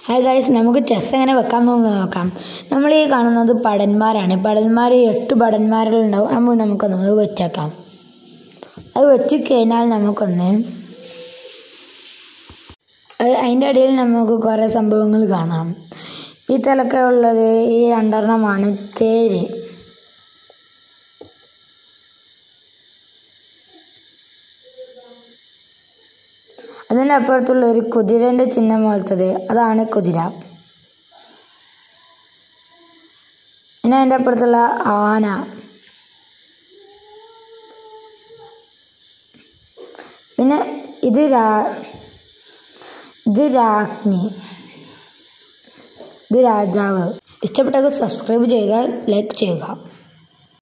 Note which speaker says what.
Speaker 1: hi guys നമുക്ക് chess എങ്ങനെ വെക്കാമെന്ന് നോക്കാം നമ്മൾ ഈ കാണുന്നത് പടന്മാരാണ് പടന്മാർ എട്ട് പടന്മാരുണ്ടാവും അപ്പോൾ നമുക്കൊന്ന് അത് വെച്ചേക്കാം അത് വെച്ച് കഴിഞ്ഞാൽ നമുക്കൊന്ന് അത് അതിൻ്റെ ഇടയിൽ നമുക്ക് കുറേ സംഭവങ്ങൾ കാണാം ഈ തിലക്ക ഉള്ളത് ഈ രണ്ടെണ്ണമാണ് തേര് അതിൻ്റെ അപ്പുറത്തുള്ള ഒരു കുതിരൻ്റെ ചിഹ്നം പോലത്തത് അതാണ് കുതിര പിന്നെ അതിൻ്റെ അപ്പുറത്തുള്ള ആന പിന്നെ ഇത് രാ ഇത് രാജ്ഞി ഇത് രാജാവ് ഇഷ്ടപ്പെട്ടവർക്ക് സബ്സ്ക്രൈബ് ചെയ്യുക ലൈക്ക് ചെയ്യുക